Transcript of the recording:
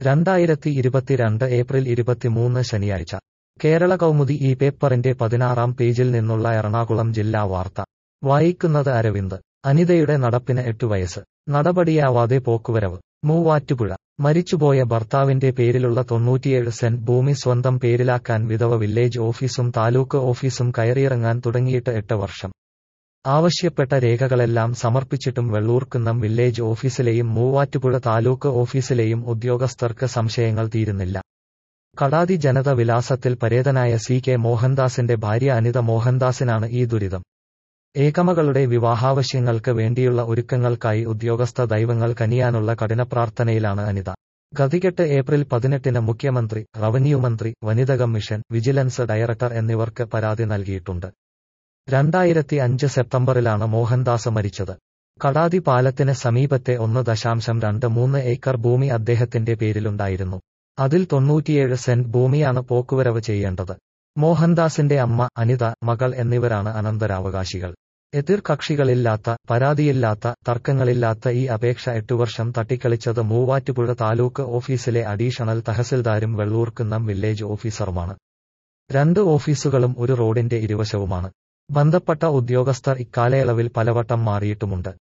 രണ്ടായിരത്തി ഇരുപത്തിരണ്ട് ഏപ്രിൽ ഇരുപത്തിമൂന്ന് ശനിയാഴ്ച കേരള കൗമുദി ഈ പേപ്പറിന്റെ പതിനാറാം പേജിൽ നിന്നുള്ള എറണാകുളം ജില്ലാ വാർത്ത വായിക്കുന്നത് അരവിന്ദ് അനിതയുടെ നടപ്പിന് എട്ടു വയസ്സ് നടപടിയാവാതെ പോക്കുവരവ് മൂവാറ്റുപുഴ മരിച്ചുപോയ ഭർത്താവിന്റെ പേരിലുള്ള തൊണ്ണൂറ്റിയേഴ് സെന്റ് ഭൂമി സ്വന്തം പേരിലാക്കാൻ വിധവ വില്ലേജ് ഓഫീസും താലൂക്ക് ഓഫീസും കയറിയിറങ്ങാൻ തുടങ്ങിയിട്ട് എട്ട് വർഷം ആവശ്യപ്പെട്ട രേഖകളെല്ലാം സമർപ്പിച്ചിട്ടും വെള്ളൂർക്കുന്നം വില്ലേജ് ഓഫീസിലെയും മൂവാറ്റുപുഴ താലൂക്ക് ഓഫീസിലെയും ഉദ്യോഗസ്ഥർക്ക് സംശയങ്ങൾ തീരുന്നില്ല കടാതി ജനത വിലാസത്തിൽ പരേതനായ സി കെ മോഹൻദാസിന്റെ ഭാര്യ അനിത മോഹൻദാസിനാണ് ഈ ദുരിതം ഏകമകളുടെ വിവാഹാവശ്യങ്ങൾക്ക് വേണ്ടിയുള്ള ഒരുക്കങ്ങൾക്കായി ഉദ്യോഗസ്ഥ ദൈവങ്ങൾ കനിയാനുള്ള കഠിനപ്രാർത്ഥനയിലാണ് അനിത ഗതികെട്ട് ഏപ്രിൽ പതിനെട്ടിന് മുഖ്യമന്ത്രി റവന്യൂ മന്ത്രി വനിത കമ്മീഷൻ വിജിലൻസ് ഡയറക്ടർ എന്നിവർക്ക് പരാതി നൽകിയിട്ടുണ്ട് രണ്ടായിരത്തി അഞ്ച് സെപ്റ്റംബറിലാണ് മോഹൻദാസ് മരിച്ചത് കടാതി പാലത്തിന് സമീപത്തെ ഒന്ന് ദശാംശം രണ്ട് മൂന്ന് ഏക്കർ ഭൂമി അദ്ദേഹത്തിന്റെ പേരിലുണ്ടായിരുന്നു അതിൽ തൊണ്ണൂറ്റിയേഴ് സെന്റ് ഭൂമിയാണ് പോക്കുവരവ് ചെയ്യേണ്ടത് മോഹൻദാസിന്റെ അമ്മ അനിത മകൾ എന്നിവരാണ് അനന്തരാവകാശികൾ എതിർ കക്ഷികളില്ലാത്ത പരാതിയില്ലാത്ത തർക്കങ്ങളില്ലാത്ത ഈ അപേക്ഷ എട്ടുവർഷം തട്ടിക്കളിച്ചത് മൂവാറ്റുപുഴ താലൂക്ക് ഓഫീസിലെ അഡീഷണൽ തഹസിൽദാരും വെള്ളൂർക്കുന്നം വില്ലേജ് ഓഫീസറുമാണ് രണ്ട് ഓഫീസുകളും ഒരു റോഡിന്റെ ഇരുവശവുമാണ് ബന്ധപ്പെട്ട ഉദ്യോഗസ്ഥർ ഇക്കാലയളവിൽ പലവട്ടം മാറിയിട്ടുമുണ്ട്